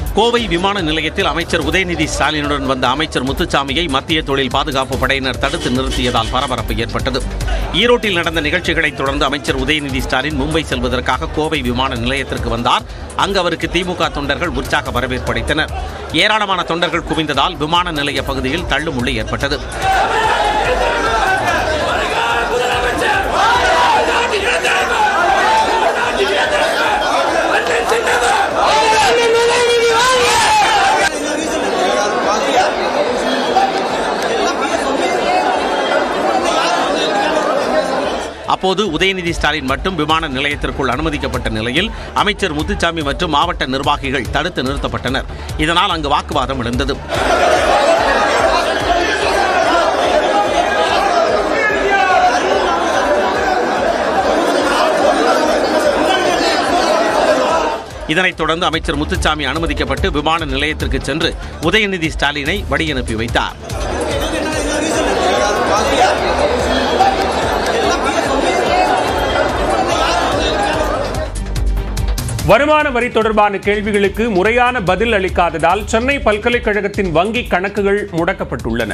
கோவை விமான நிலையத்தில் அமைச்சர் உதயநிதி ஸ்டாலினுடன் வந்த அமைச்சர் முத்துச்சாமியை மத்திய தொழில் பாதுகாப்பு படையினர் தடுத்து நிறுத்தியதால் பரபரப்பு ஏற்பட்டது ஈரோட்டில் நடந்த நிகழ்ச்சிகளைத் தொடர்ந்து அமைச்சர் உதயநிதி ஸ்டாலின் மும்பை செல்வதற்காக கோவை விமான நிலையத்திற்கு வந்தார் அங்கு அவருக்கு திமுக தொண்டர்கள் உற்சாக வரவேற்பு அளித்தனர் ஏராளமான தொண்டர்கள் குவிந்ததால் விமான நிலைய பகுதியில் தள்ளுமுள்ளு ஏற்பட்டது அப்போது உதயநிதி ஸ்டாலின் மட்டும் விமான நிலையத்திற்குள் அனுமதிக்கப்பட்ட நிலையில் அமைச்சர் முத்துச்சாமி மற்றும் மாவட்ட நிர்வாகிகள் தடுத்து நிறுத்தப்பட்டனர் இதனால் அங்கு வாக்குவாதம் எழுந்தது இதனைத் தொடர்ந்து அமைச்சர் முத்துச்சாமி அனுமதிக்கப்பட்டு விமான நிலையத்திற்கு சென்று உதயநிதி ஸ்டாலினை வழியனுப்பி வைத்தார் வருமான வரி தொடர்பான கேள்விகளுக்கு முறையான பதில் அளிக்காததால் சென்னை பல்கலைக்கழகத்தின் வங்கி கணக்குகள் முடக்கப்பட்டுள்ளன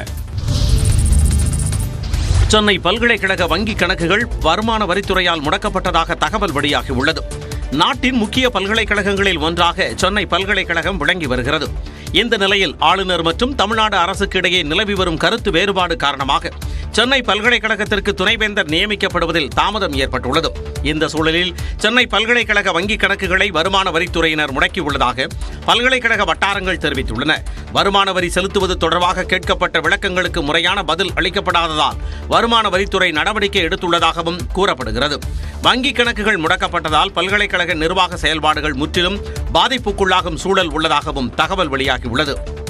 சென்னை பல்கலைக்கழக வங்கி கணக்குகள் வருமான வரித்துறையால் முடக்கப்பட்டதாக தகவல் வெளியாகியுள்ளது நாட்டின் முக்கிய பல்கலைக்கழகங்களில் ஒன்றாக சென்னை பல்கலைக்கழகம் விளங்கி வருகிறது இந்த நிலையில் ஆளுநர் மற்றும் தமிழ்நாடு அரசுக்கு இடையே நிலவி வரும் கருத்து வேறுபாடு காரணமாக சென்னை பல்கலைக்கழகத்திற்கு துணைவேந்தர் நியமிக்கப்படுவதில் தாமதம் ஏற்பட்டுள்ளது இந்த சூழலில் சென்னை பல்கலைக்கழக வங்கி கணக்குகளை வருமான வரித்துறையினர் முடக்கியுள்ளதாக பல்கலைக்கழக வட்டாரங்கள் தெரிவித்துள்ளன வருமான வரி செலுத்துவது தொடர்பாக கேட்கப்பட்ட விளக்கங்களுக்கு முறையான பதில் அளிக்கப்படாததால் வருமான வரித்துறை நடவடிக்கை எடுத்துள்ளதாகவும் கூறப்படுகிறது வங்கி கணக்குகள் முடக்கப்பட்டதால் பல்கலைக்கழக நிர்வாக செயல்பாடுகள் முற்றிலும் பாதிப்புக்குள்ளாகும் சூழல் உள்ளதாகவும் தகவல் வெளியாகியுள்ளது